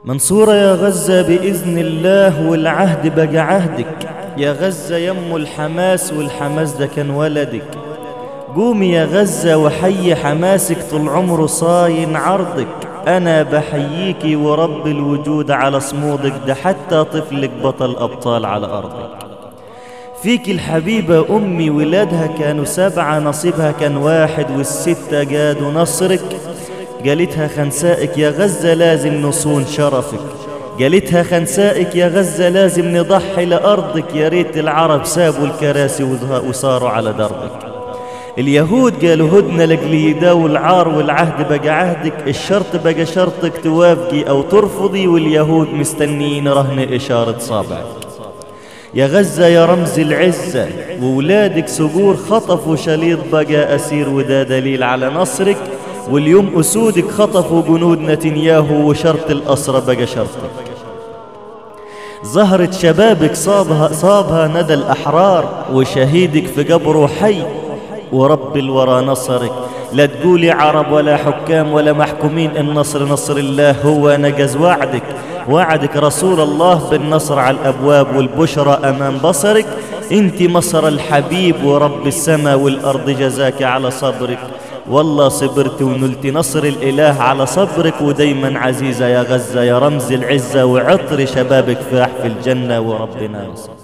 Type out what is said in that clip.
منصورة يا غزة بإذن الله والعهد بقى عهدك يا غزة يم الحماس والحماس ده كان ولدك قومي يا غزة وحي حماسك طول عمره صاين عرضك أنا بحييكي ورب الوجود على صمودك ده حتى طفلك بطل أبطال على أرضك فيك الحبيبة أمي ولادها كانوا سبعة نصيبها كان واحد والستة جادوا نصرك قالتها خنسائك يا غزة لازم نصون شرفك قالتها خنسائك يا غزة لازم نضحي لأرضك يا ريت العرب سابوا الكراسي وصاروا على دربك اليهود قالوا هدنا لقلي يداو العار والعهد بقى عهدك الشرط بقى شرطك توافقي أو ترفضي واليهود مستنيين رهن إشارة صابعك يا غزة يا رمز العزة وولادك سجور خطفوا شليط بقى أسير وده دليل على نصرك واليوم أسودك خطفوا جنود نتنياهو وشرط الأسرى بقى شرطك زهرة شبابك صابها, صابها ندى الأحرار وشهيدك في قبره حي ورب الورى نصرك لا تقولي عرب ولا حكام ولا محكومين النصر نصر الله هو نجز وعدك وعدك رسول الله بالنصر على الأبواب والبشرى أمام بصرك انت مصر الحبيب ورب السماء والأرض جزاك على صبرك والله صبرت ونلت نصر الإله على صبرك ودايما عزيزة يا غزة يا رمز العزة وعطر شبابك فاح في الجنة وربنا نصر